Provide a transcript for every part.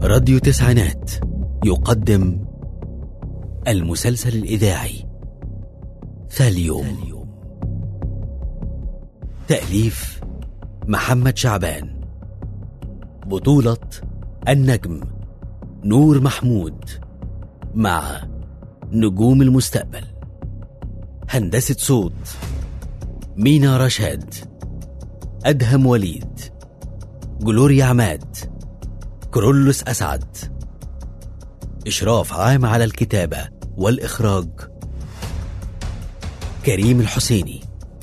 راديو تسعينات يقدم المسلسل الإذاعي ثاليوم تأليف محمد شعبان بطولة النجم نور محمود مع نجوم المستقبل هندسة صوت مينا رشاد أدهم وليد جلوريا عماد كرولوس أسعد إشراف عام على الكتابة والإخراج كريم الحسيني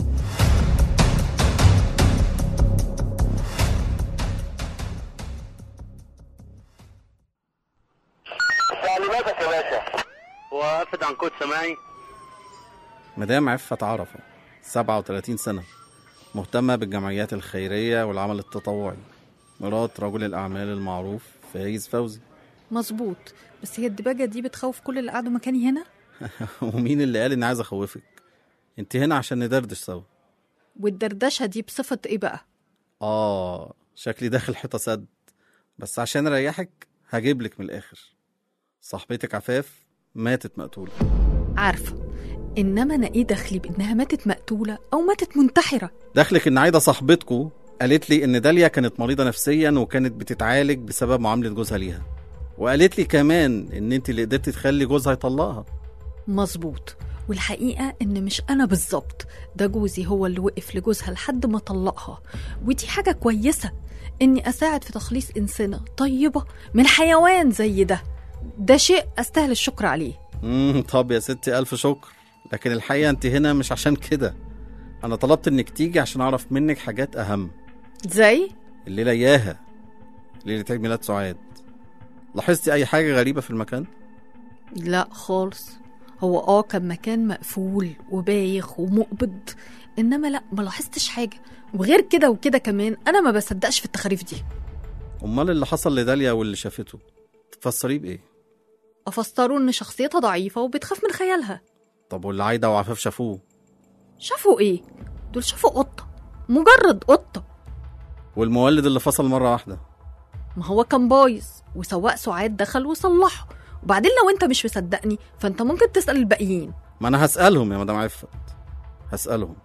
تعليماتك يا باشا وافد عن كود سماعي مدام عفت عرفة 37 سنة مهتمة بالجمعيات الخيرية والعمل التطوعي مرات رجل الأعمال المعروف فايز فوزي مظبوط بس هي الدباجة دي بتخوف كل اللي قعدوا مكاني هنا ومين اللي قال إني عايز أخوفك انت هنا عشان ندردش سوا والدردشة دي بصفة ايه بقى آه شكلي داخل حيطة سد بس عشان أريحك هجيبلك من الآخر صاحبتك عفاف ماتت مقتولة عارفة إنما أنا إيه دخلي بإنها ماتت مقتولة أو ماتت منتحرة دخلك إن عايدة صاحبتكو قالت لي إن داليا كانت مريضة نفسيا وكانت بتتعالج بسبب معاملة جوزها ليها وقالت لي كمان إن أنت اللي قدرتي تخلي جوزها يطلقها مظبوط والحقيقة إن مش أنا بالظبط ده جوزي هو اللي وقف لجوزها لحد ما طلقها ودي حاجة كويسة إني أساعد في تخليص إنسانة طيبة من حيوان زي ده ده شيء أستاهل الشكر عليه امم طب يا ستي ألف شكر لكن الحقيقة أنت هنا مش عشان كده أنا طلبت إنك تيجي عشان أعرف منك حاجات أهم زي الليلة إياها ليلة عيد ميلاد سعاد لاحظتي أي حاجة غريبة في المكان؟ لا خالص هو اه كان مكان مقفول وبايخ ومقبض انما لا ما لاحظتش حاجه وغير كده وكده كمان انا ما بصدقش في التخاريف دي أمال اللي حصل لداليا واللي شافته تفسريه بإيه؟ افسروا ان شخصيتها ضعيفه وبتخاف من خيالها طب واللي عايدة وعفاف شافوه شافوا ايه دول شافوا قطه مجرد قطه والمولد اللي فصل مرة واحدة ما هو كان بايظ وسواق سعاد دخل وصلحه وبعدين لو انت مش مصدقني فانت ممكن تسال الباقيين ما أنا هسألهم يا مدام عفت هسألهم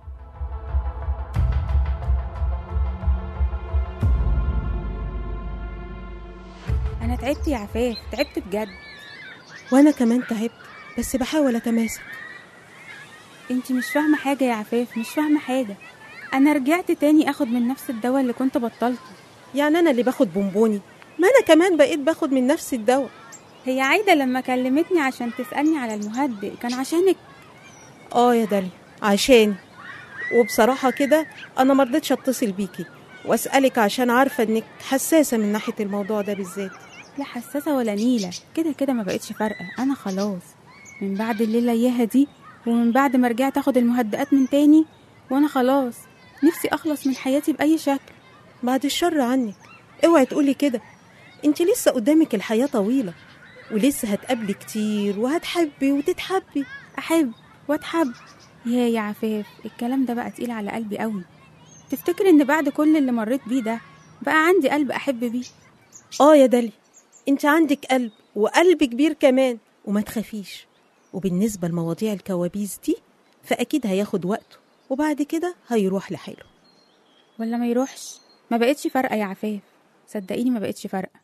انا تعبت يا عفاف تعبت بجد وانا كمان تعبت بس بحاول اتماسك انتي مش فاهمه حاجه يا عفاف مش فاهمه حاجه انا رجعت تاني اخد من نفس الدواء اللي كنت بطلته يعني انا اللي باخد بونبوني ما انا كمان بقيت باخد من نفس الدواء هي عايده لما كلمتني عشان تسالني على المهدئ كان عشانك اه يا داليا عشاني وبصراحه كده انا مرضتش اتصل بيكي واسالك عشان عارفه انك حساسه من ناحيه الموضوع ده بالذات لا حساسه ولا نيله كده كده ما بقتش فارقه انا خلاص من بعد الليله اياها دي ومن بعد ما رجعت اخد المهدئات من تاني وانا خلاص نفسي اخلص من حياتي باي شكل بعد الشر عنك اوعي تقولي كده انت لسه قدامك الحياه طويله ولسه هتقابلي كتير وهتحبي وتتحبي احب واتحب يا يا عفاف الكلام ده بقى تقيل على قلبي قوي تفتكر ان بعد كل اللي مريت بيه ده بقى عندي قلب احب بيه اه يا داليا انت عندك قلب وقلب كبير كمان وما تخافيش وبالنسبه لمواضيع الكوابيس دي فاكيد هياخد وقته وبعد كده هيروح لحاله ولا ما يروحش ما بقتش فارقه يا عفاف صدقيني ما بقتش فارقه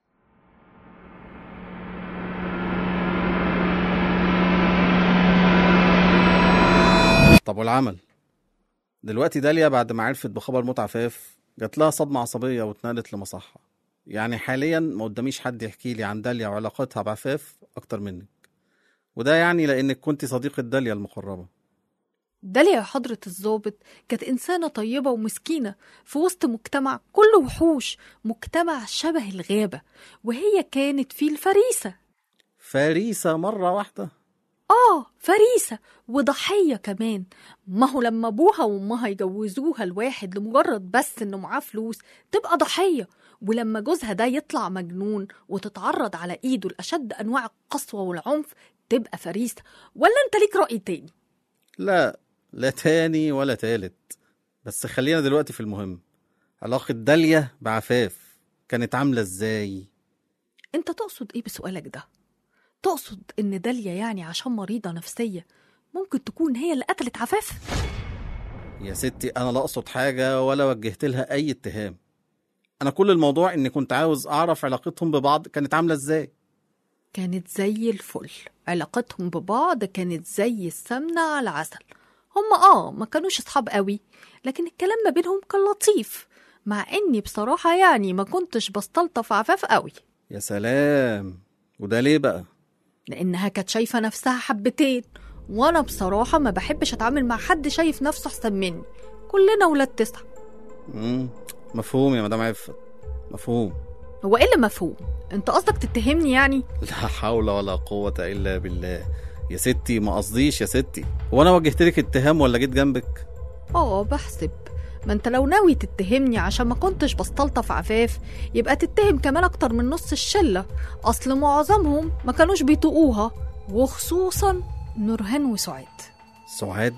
طب والعمل دلوقتي داليا بعد ما عرفت بخبر موت عفاف جات لها صدمة عصبية واتنقلت لمصحة يعني حاليا ما قداميش حد يحكي لي عن داليا وعلاقتها بعفاف أكتر منك وده يعني لأنك كنت صديقة داليا المقربة داليا يا حضرة الضابط كانت إنسانة طيبة ومسكينة في وسط مجتمع كله وحوش مجتمع شبه الغابة وهي كانت فيه الفريسة فريسة مرة واحدة آه فريسة وضحية كمان ما هو لما أبوها وأمها يجوزوها لواحد لمجرد بس إنه معاه فلوس تبقى ضحية ولما جوزها ده يطلع مجنون وتتعرض على إيده لأشد أنواع القسوة والعنف تبقى فريسة ولا أنت ليك رأي تاني لا لا تاني ولا تالت بس خلينا دلوقتي في المهم علاقة داليا بعفاف كانت عاملة ازاي انت تقصد ايه بسؤالك ده تقصد ان داليا يعني عشان مريضة نفسية ممكن تكون هي اللي قتلت عفاف يا ستي انا لا اقصد حاجه ولا وجهت لها اي اتهام انا كل الموضوع اني كنت عاوز اعرف علاقتهم ببعض كانت عامله ازاي كانت زي الفل علاقتهم ببعض كانت زي السمنة على العسل هم اه ما كانوش اصحاب قوي لكن الكلام ما بينهم كان لطيف مع اني بصراحة يعني ما كنتش بستلطف عفاف قوي يا سلام وده ليه بقى لانها كانت شايفة نفسها حبتين وانا بصراحة ما بحبش اتعامل مع حد شايف نفسه احسن مني كلنا ولاد تسعة مم. مفهوم يا مدام عفت مفهوم هو ايه اللي مفهوم انت قصدك تتهمني يعني لا حول ولا قوة إلا بالله يا ستي ما قصديش يا ستي هو أنا وجهت لك اتهام ولا جيت جنبك اه بحسب ما انت لو ناوي تتهمني عشان ما كنتش بستلطف عفاف يبقى تتهم كمان اكتر من نص الشلة اصل معظمهم ما كانوش بيطوقوها وخصوصا نورهان وسعاد سعاد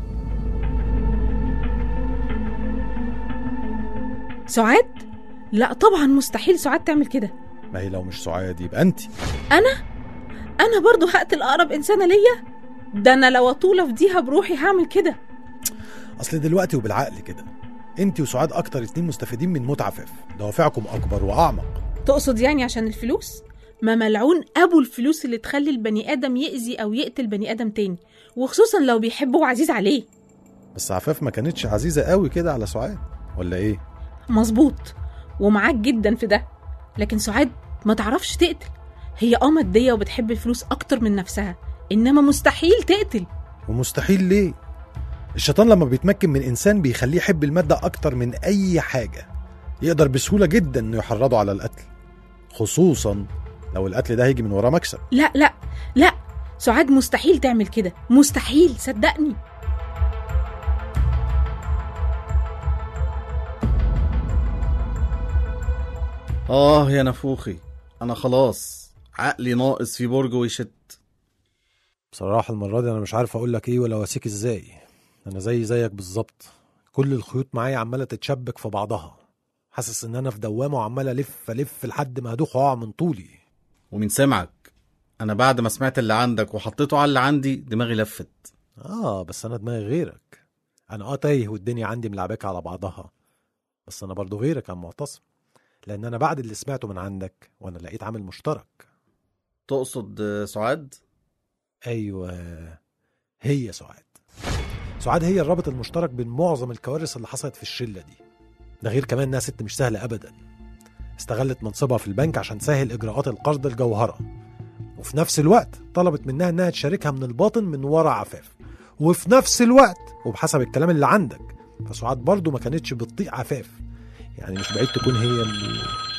سعاد لا طبعا مستحيل سعاد تعمل كده ما هي لو مش سعاد يبقى انت انا برضو هقتل اقرب انسانه ليا ده انا لو اطول افديها بروحي هعمل كده اصل دلوقتي وبالعقل كده انت وسعاد اكتر اتنين مستفيدين من موت عفاف دوافعكم اكبر واعمق تقصد يعني عشان الفلوس ما ملعون ابو الفلوس اللي تخلي البني ادم يأذي او يقتل بني ادم تاني وخصوصا لو بيحبه وعزيز عليه بس عفاف ما كانتش عزيزه قوي كده على سعاد ولا ايه مظبوط ومعاك جدا في ده لكن سعاد ما تعرفش تقتل هي اه ماديه وبتحب الفلوس اكتر من نفسها انما مستحيل تقتل ومستحيل ليه الشيطان لما بيتمكن من انسان بيخليه يحب الماده اكتر من اي حاجه يقدر بسهوله جدا انه يحرضه على القتل خصوصا لو القتل ده هيجي من وراه مكسب لا لا لا سعاد مستحيل تعمل كده مستحيل صدقني آه يا نفوخي أنا خلاص عقلي ناقص في برج ويشت بصراحه المره دي انا مش عارف اقول لك ايه ولا اواسيك ازاي انا زي زيك بالظبط كل الخيوط معايا عماله تتشبك في بعضها حاسس ان انا في دوامه وعمال الف الف لحد ما هدوخ واقع من طولي ومين سمعك أنا بعد ما سمعت اللي عندك وحطيته على اللي عندي دماغي لفت اه بس انا دماغي غيرك انا اه تايه والدنيا عندي ملعبكه على بعضها بس انا برضو غيرك يا عم معتصم لان انا بعد اللي سمعته من عندك وانا لقيت عامل مشترك تقصد آه، سعاد؟ ايوه هي سعاد سعاد هي الرابط المشترك بين معظم الكوارث اللي حصلت في الشله دي ده غير كمان انها ست مش سهله ابدا استغلت منصبها في البنك عشان تسهل اجراءات القرض الجوهره وفي نفس الوقت طلبت منها انها تشاركها من الباطن من ورا عفاف وفي نفس الوقت وبحسب الكلام اللي عندك فسعاد برضو ما كانتش بتطيق عفاف يعني مش بعيد تكون هي ال...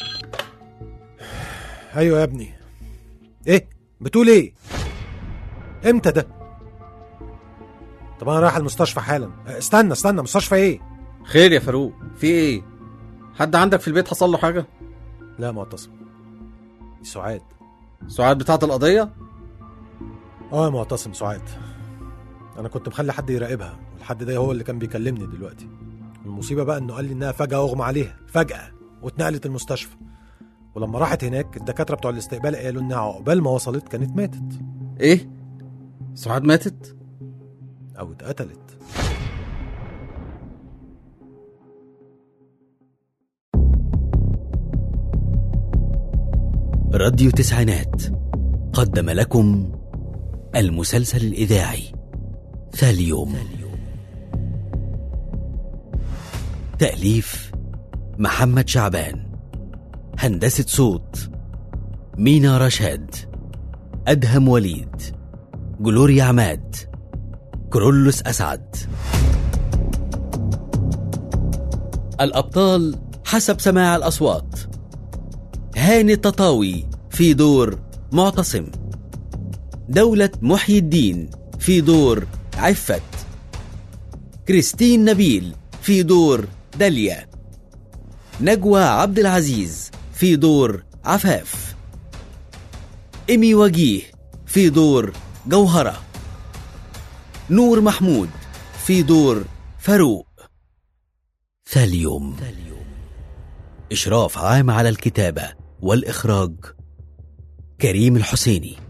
ايوه يا ابني ايه بتقول ايه امتى ده طب انا رايح المستشفى حالا استنى استنى مستشفى ايه خير يا فاروق في إيه؟ حد عندك في البيت حصل له حاجة؟ لا معتصم دي سعاد سعاد بتاعت القضية؟ اه يا معتصم سعاد انا كنت مخلي حد يراقبها والحد ده هو اللي كان بيكلمني دلوقتي المصيبه بقى انه قال لي انها فجاه اغمى عليها فجاه واتنقلت المستشفى ولما راحت هناك الدكاتره بتوع الاستقبال قالوا انها عقبال ما وصلت كانت ماتت إيه؟ سعاد ماتت؟ او اتقتلت راديو تسعينات قدم لكم المسلسل الإذاعي ثاليوم تأليف محمد شعبان هندسة صوت مينا رشاد أدهم وليد جلوريا عماد كرولوس أسعد الأبطال حسب سماع الأصوات هاني التطاوي في دور معتصم دولة محيي الدين في دور عفت كريستين نبيل في دور داليا نجوى عبد العزيز في دور عفاف إيمي وجيه في دور جوهرة نور محمود في دور فاروق ثاليوم إشراف عام على الكتابة والإخراج كريم الحسيني